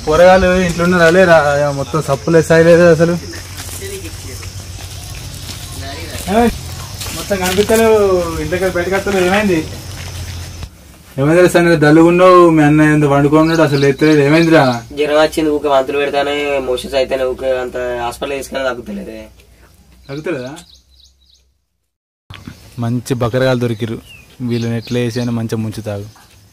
కూరగాయలు ఇంట్లో ఉన్నారా లేరా మొత్తం సప్పులు వేసాయలేదు అసలు ఏమైంది? మొత్తం కనిపిస్తలేవు ఇంటికి బయటకు వస్తలేవు ఏమైంది ఏమైంది సంగతి దల్లుగున్నావు మీ అన్న ఎంత వండుకున్నాడు అసలు ఎత్తలేదు ఏమైందిరా జ్వరం వచ్చింది ఊకే వాంతులు పెడతానే మోషన్స్ అయితేనే ఊకే అంత హాస్పిటల్ తీసుకెళ్ళి తగ్గుతలేదే తగ్గుతలేదా మంచి బకరగాలు దొరికిరు వీళ్ళని ఎట్లా వేసి అని మంచిగా ముంచుతాగు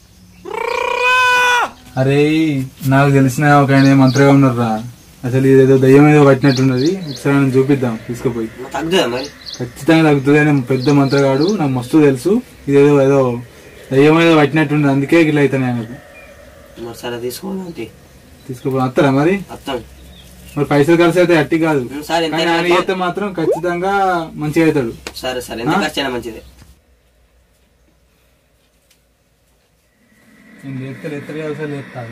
అరే నాకు తెలిసిన ఒక ఆయన మంత్రిగా ఉన్నారా అసలు ఇదేదో దయ్యం ఏదో పట్టినట్టున్నది ఒకసారి మనం చూపిద్దాం తీసుకుపోయి తగ్గుతుందా మరి ఖచ్చితంగా తగ్గుతుంది ఆయన పెద్ద మంత్రగాడు నాకు మస్తు తెలుసు ఇదేదో ఏదో దయ్యం ఏదో పట్టినట్టున్నది అందుకే ఇట్లా అవుతాయి ఆయనకు మరి సరే తీసుకోవాలి తీసుకుపో వస్తారా మరి వస్తాం మరి పైసలు కలిసి అయితే అట్టి కాదు ఉం, సరే ఎంత కానీ ఆయన చేస్తే మాత్రం ఖచ్చితంగా మంచిగా అవుతాడు సరే సరే ఎంత ఖర్చు అయినా మంచిదే నేను లేపుతా లేపుతా అవసరం లేపుతాను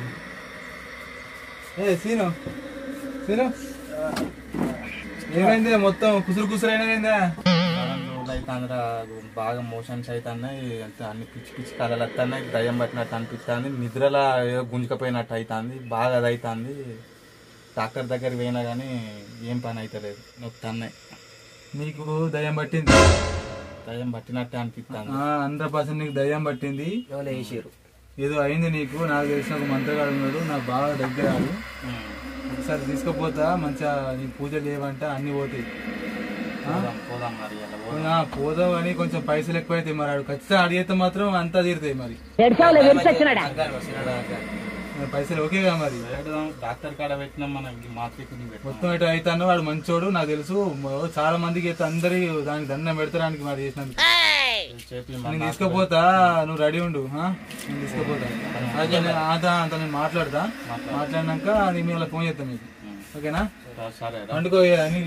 ఏ సీను సీను ఏమైంది మొత్తం కుసురు కుసురు అయినదా అవుతుందిరా బాగా మోషన్స్ అవుతున్నాయి అంతే అన్ని పిచ్చి పిచ్చి కళలు వస్తున్నాయి దయ్యం పట్టినట్టు అనిపిస్తుంది నిద్రలా ఏదో గుంజుకపోయినట్టు అవుతుంది బాగా అది అవుతుంది డాక్టర్ దగ్గర పోయినా కానీ ఏం పని అవుతలేదు నొక్కుతున్నాయి నీకు దయ్యం పట్టింది దయ్యం పట్టినట్టే అనిపిస్తుంది హండ్రెడ్ పర్సెంట్ నీకు దయ్యం పట్టింది ఎవరు వేసారు ఏదో అయింది నీకు నాకు తెలిసిన ఒక మంత్రగాడు ఉన్నాడు నాకు బాగా దగ్గర ఆడు. ఒకసారి తీసుకుపోతా మంచిగా నీకు పూజలు చేయమంట అన్ని పోతాయి ఆ? పోదాం పోదాం మరి ఇలా పోదాం. ఆ, పోదాం కానీ కొంచెం పైసలు ఎక్కువ అవుతాయి మరి ఆడు ఖచ్చితంగా అడిగితే మాత్రం అంతా తీరుతాయి మరి మరి పైసలు ఓకేగా మరి పెడదాం. డాక్టర్ కాడ పెట్టినాం మనం ఈ మాత్రికు పెట్టినాం మొత్తం ఎటు అవుతానో వాడు మంచోడు నాకు తెలుసు మ- చాలా మందికి అయితే అందరి దానికి దండం పెడతాడానికి మరి చేసినందుకు చెప్పి నేను తీసుకుపోతా నువ్వు రెడీ ఉండు ఆ? నేను తీసుకుపోతా అయితే నేను అంతా అంత నేను మాట్లాడతా మాట్లాడినాక నీ మీద ఫోన్ చేస్తాను మీకు ఓకేనా సరే వండుకో ఇక అన్ని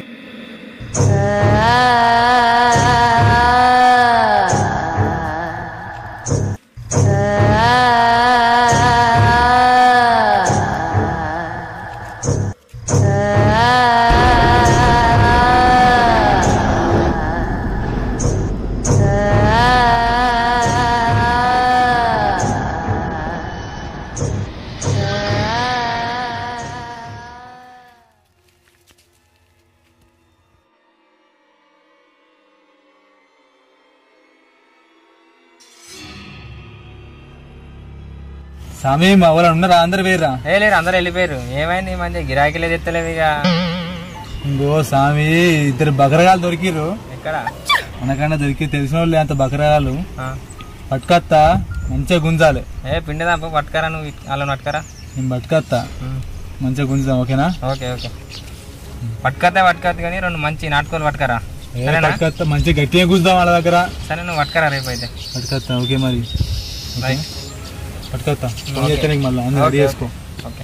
స్వామి మా వాళ్ళు ఉన్నారా అందరు వేరా ఏ లేరు అందరు వెళ్ళిపోయారు ఏమైంది ఈ మధ్య గిరాకీలే తెత్తలేవు ఇక ఇంకో స్వామి ఇద్దరు బకరగాలు దొరికిరు ఎక్కడ మనకన్నా దొరికి తెలిసిన వాళ్ళు అంత బకరగాలు ఆ. పట్టుకత్తా మంచిగా గుంజాలి ఏ పిండి దాంప పట్టుకరా నువ్వు ఇట్- అలా పట్టుకరా నేను పట్టుకత్తా మంచిగా గుంజుదాం ఓకేనా ఓకే ఓకే పట్టుకతే పట్టుకత్త కానీ రెండు మంచి నాటుకోలు పట్టుకరా ఏ సరేనా పట్టుకత్తా మంచిగా గట్టిగా గుంజుదాం వాళ్ళ దగ్గర సరే నువ్వు పట్టుకరా రేపు అయితే పట్టుకత్తా ఓకే మరి రైట్ పట్టుకత్తా ఫోన్ చేస్తే నీకు మళ్ళీ అందరూ రెడీ ఓకే, చేసుకో ఓకే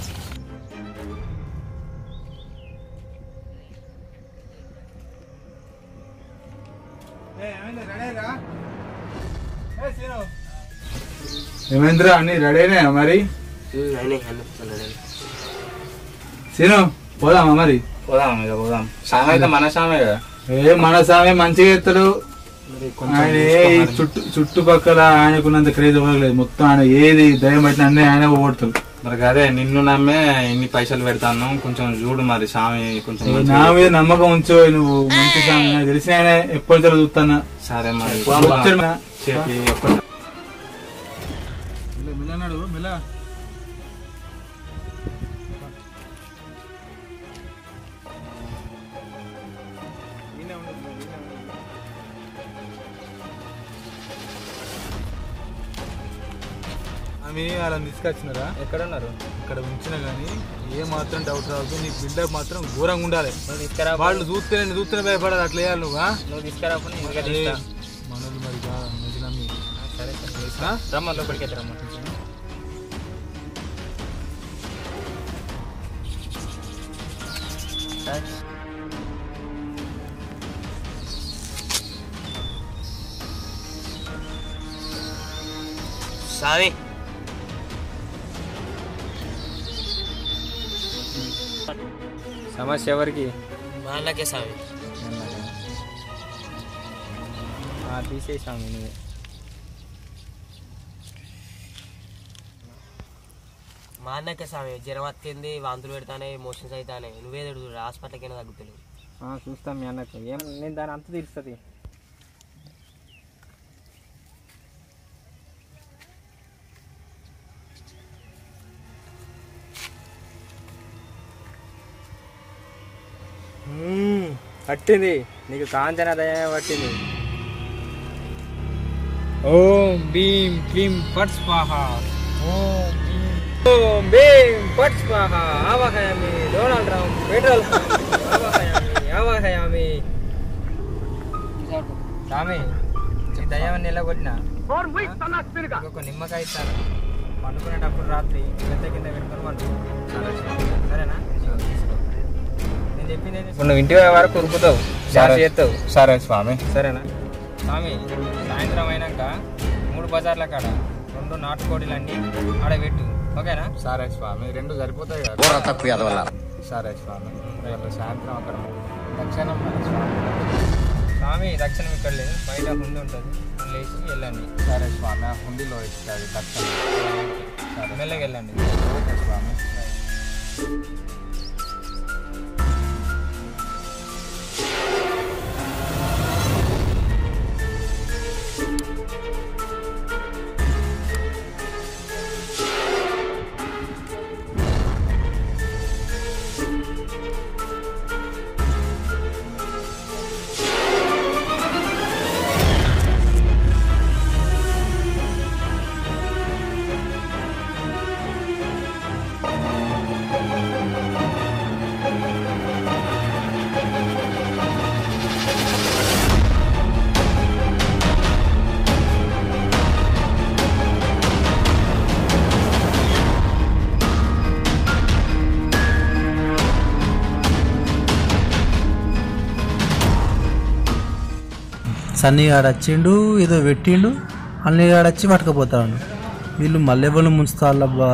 ఏమేంద్ర అన్ని రెడీ అయినాయా మరి అయినాయి అన్నీ సీను పోదామా మరి పోదాం ఇక పోదాం సామె అయితే మన సామే కదా ఏ మన స్వామి మంచిగా ఎత్తాడు ఆయన ఏ ఈ చుట్టు చుట్టుపక్కల ఆయనకున్నంత క్రేజ్ ఇవ్వలేదు మొత్తం ఆయన ఏది దయం పట్టిన అన్నీ ఆయన పోగొడతాడు మరి అదే నిన్ను నమ్మే ఇన్ని పైసలు పెడతాను కొంచెం చూడు మరి స్వామి కొంచెం ఏ మంచిగా నా మీద నమ్మకం ఉంచు నువ్వు మంచి స్వామి నాకు తెలిసిన ఆయన ఎప్పుడు చూస్తానా సరే మరి వచ్చాడు మన- చెప్పి ఒక్క- మిల్లన్నాడు మిల్ల ఆమె అలా తీసుకొచ్చినారా ఎక్కడ ఉన్నారు ఇక్కడ ఉంచిన కానీ ఏ మాత్రం డౌట్ రావద్దు నీ బిల్డప్ మాత్రం ఘోరంగా ఉండాలి నువ్వు తీసుకురా వాళ్ళు చూస్తే నేను చూస్తేనే భయపడాలి అట్లా వేయాలి నువ్వు ఆ? నువ్వు తీసుకురా పోనీ, ఇంకా అరే, తీస్తా. మనోళ్ళు మరి కాదు, మంచి నమ్మి. సరే సరే ఆ? రమ్మ లోపలికి అయితే రమ్మ సామి సమస్య ఎవరికి వాళ్ళకే సామి తీసేసాము నువ్వే మా అన్నకే స్వామి జ్వరం వచ్చింది వాంతులు పెడతానే మోషన్స్ అవుతానే నువ్వే చూడు హాస్పిటల్కి తగ్గుతలేవు ఆ, చూస్తాం మీ అన్నకు ఏం నేను దాని అంత తీరుస్తుంది పట్టింది నీకు కాంచన దయ పట్టింది ఓం భీం క్లీం పట్ స్వాహ ఓం భీం ఓం భీం పట్ స్వాహ ఆవాహయామి డొనాల్డ్ రామ్ పెట్రోల్ ఆవాహయామి ఆవాహయామి స్వామి ఈ దయ్యాన్ని నిలబొట్టిన ఒక నిమ్మకాయ ఇస్తాను పండుకునేటప్పుడు రాత్రి పెద్ద కింద పెట్టుకొని పండు సరేనా నేను చెప్పింది ఇప్పుడు నువ్వు ఇంటి వరకు ఉరుకుతావు సరే. చేస్తావు సరే స్వామి సరేనా స్వామి సాయంత్రం అయినాక మూడు బజార్ల కాడ రెండు నాటుకోడిలు అన్ని ఆడ పెట్టు ఓకేనా సరే స్వామి రెండు సరిపోతాయి కదా సరే స్వామి రేపు సాయంత్రం అక్కడ దక్షిణం మన స్వామి స్వామి దక్షిణం ఇక్కడ లేదు బయట ముందు ఉంటుంది నువ్వు లేచి వెళ్ళండి సరే స్వామి ఆ హుండీలో ఇస్తుంది దక్షిణం సరే మెల్లగా వెళ్ళండి ఓకే స్వామి సన్నిగాడు వచ్చిండు ఏదో పెట్టిండు అన్నగాడు వచ్చి పట్టుకపోతాడు వీళ్ళు మల్లెబళ్ళు ముంచుతాళ్ళబ్బా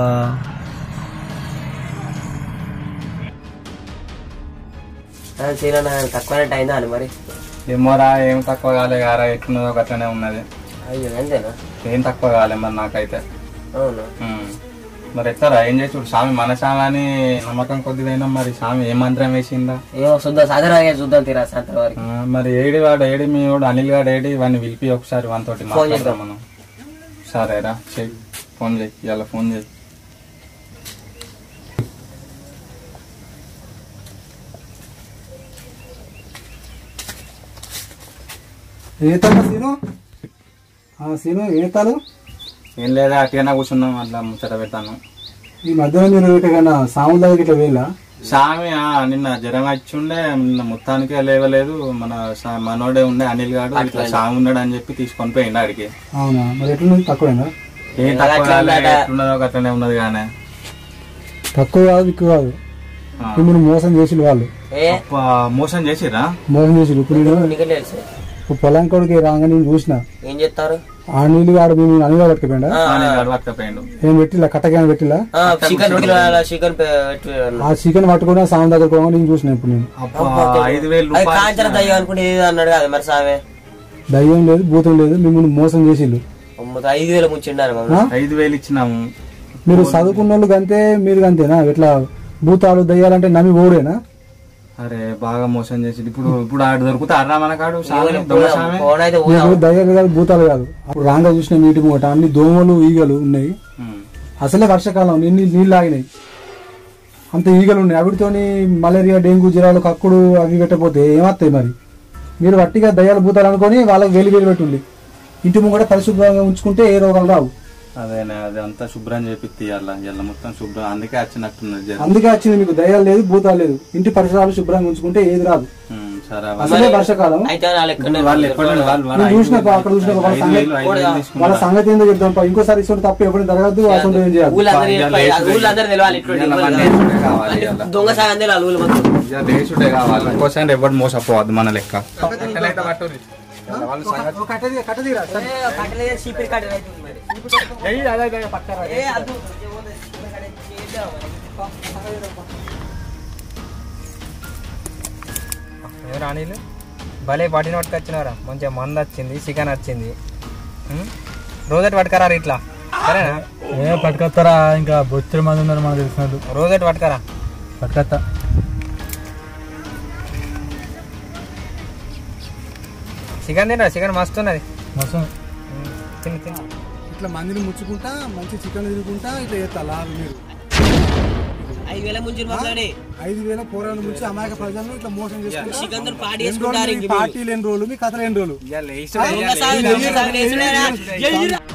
సీనా తక్కువనే అయిందా అని మరి ఏమోరా ఏం తక్కువ కాలే గారా ఎట్లున్నదో అట్లనే ఉన్నది అయ్యో అంతేనా ఏం తక్కువ కాలే మరి నాకైతే అవును ఉమ్. మరి ఎట్లరా ఏం చేసి చూడు స్వామి మన స్వామి అని నమ్మకం కొద్దిదైనా మరి స్వామి ఏ మంత్రం వేసిందా ఏమో చూద్దాం సాధారణంగా చూద్దాం తీరా సాయంత్రం వరకు ఆ, మరి ఏడి వాడు ఏడి మీ వాడు అనిల్ గాడు ఏడి వాడిని పిలిపి ఒకసారి వానితోటి ఫోన్ మాట్లాడదాం చేద్దాం. మనం సరేరా చెయ్యి ఫోన్ చేయి ఇవాళ ఫోన్ చేయి ఏతాలు సీను ఆ, సీను ఏతాలు ఏం లేదా అట్టిగానే కూర్చున్నాం అట్లా ముచ్చట పెడతాను ఈ మధ్యలో మీరు ఎక్కడికైనా సాముల దగ్గరికి ఇట్లా వెళ్ళా స్వామి ఆ, నిన్న జ్వరం వచ్చిండే నిన్న మొత్తానికే లేవలేదు మన సా- మనోడే ఉండే అనిల్ గాడు ఇట్లా స్వామి ఉన్నాడు అని చెప్పి తీసుకొని పోయిండు ఆడికి అవునా మరి ఎట్లున్నది తక్కువైనా ఏం తక్కువ కాలే, ఎట్లున్నదో అట్లనే ఉన్నది కానీ తక్కువ కాదు ఎక్కువ కాదు ఆ. మిమ్మల్ని మోసం చేసిన వాళ్ళు ఏ అబ్బా, మోసం చేసిరా మోసం చేసి ఇప్పుడు నేను నీకు తెలుసు ఇప్పుడు పొలం కొడుకు రాగా నేను చూసిన ఏం చెప్తారు ఆ నీళ్ళు ఆడ మేము అనిగా పట్టుకుపోయిండా అనిల్ గాడు పట్టుకపోయిండు ఏం పెట్టిలా కట్టగానే పెట్టిలా చికెన్ రెండు చికెన్ పెట్టి ఆ చికెన్ పట్టుకుని సాము దగ్గర పోగా నేను చూసిన ఇప్పుడు నేను అబ్బా, ఐదు వేలు అది రూపాయలు కాంచన దయ్యం అనుకుంటే ఏదో అన్నాడు కదా మరి సామె దయ్యం లేదు భూతం లేదు మిమ్మల్ని మోసం చేసిళ్ళు మొత్తం ఐదు వేలు ముంచిండారు మమ్మల్ని ఆ? ఐదు వేలు ఇచ్చినాము మీరు చదువుకున్న వాళ్ళు అంతే మీరు అంతేనా ఇట్లా భూతాలు దయ్యాలంటే నమ్మి ఓడేనా అరే బాగా మోసం చేసి ఇప్పుడు ఇప్పుడు ఆడు దొరుకుతా అర్రా మనకాడు స్వామి దొంగ స్వామి ఫోన్ అయితే పోదాం. మీకు దయ్యాలు కాదు భూతాలు కాదు అప్పుడు రాంగా చూసిన నీటి మూట అన్ని దోమలు ఈగలు ఉన్నాయి ఉమ్. అసలే వర్షాకాలం నీళ్ళు నీళ్ళు ఆగినాయి అంత ఈగలు ఉన్నాయి అవిటితోని మలేరియా డెంగ్యూ జ్వరాలు కక్కుడు అవి పెట్టకపోతే ఏమత్తాయి మరి మీరు వట్టిగా దయ్యాలు భూతాలు అనుకొని వాళ్ళకి వేలు వేలు పెట్టుండి ఇంటి ముంగట పరిశుభ్రంగా ఉంచుకుంటే ఏ రోగాలు రావు అదేనే అది అంతా శుభ్రం చేపి తీయాల ఇలా మొత్తం శుభ్రం అందుకే వచ్చినట్టున్నది జర అందుకే వచ్చింది మీకు దయ్యాలు లేదు భూతాలు లేదు ఇంటి పరిసరాలు శుభ్రంగా ఉంచుకుంటే ఏది రాదు ఉమ్, సరే అసలే వర్షాకాలం అయితే వాళ్ళు ఎక్కడ వాళ్ళు ఎప్పుడు వాళ్ళు వాళ్ళు నేను ఐదు చూసిన వేలు- అక్కడ చూసిన వాళ్ళ ఐదు సంగతి వేలు- ఐదు వేలు వాళ్ళ తీసుకున్నారు. సంగతి ఏందో చెప్తాం పా. ఇంకోసారి ఇటువంటి తప్పు ఎప్పుడు జరగద్దు అసలు ఏం చేయాలి ఊళ్ళందరూ ఇవాళ చెప్పాలి. లేచుడే. ఊళ్ళందరూ తెలియాలి ఇటువంటి ఇవాళ ఇబ్బంది మన లేచుడే కావాలి ఇవాళ. కాదు. దొంగ సాగం తెలియాలి ఊళ్ళు మొత్తం ఇక లేచుడే కావాలి ఇంకోసారి ఎవరు మోసపోవద్దు మన లెక్క కట్టదిరా ఎవరు అనిల్ భలే పట్టిన పట్టుకొచ్చినారా మంచిగా మంద వచ్చింది చికెన్ వచ్చింది ఉం? రోజటి పట్టుకరారు ఇట్లా సరేనా ఏ పట్టుకొస్తారా ఇంకా బొచ్చడి మంది ఉన్నారు మనకు తెలిసినట్టు రోజు పట్టుకరా పట్టుకొస్తా చికెన్ తినరా చికెన్ మస్తు ఉన్నది మొత్తం తిని తిని ఇట్లా మందిని ముచ్చుకుంటా మంచి చికెన్ తిరుగుకుంటా ఇట్లా చేస్తా లాభం మీరు ఐదు వేల ముందు మాట్లాడి ఐదు వేల పోరాలు ముంచి అమాయక ప్రజలను ఇట్లా మోసం చేసుకుంటా సికందర్ పాడి ఎన్ని రోజులు మీ పార్టీలు ఎన్ని రోజులు మీ కథలు ఎన్ని రోజులు సాగు సాగు సాగు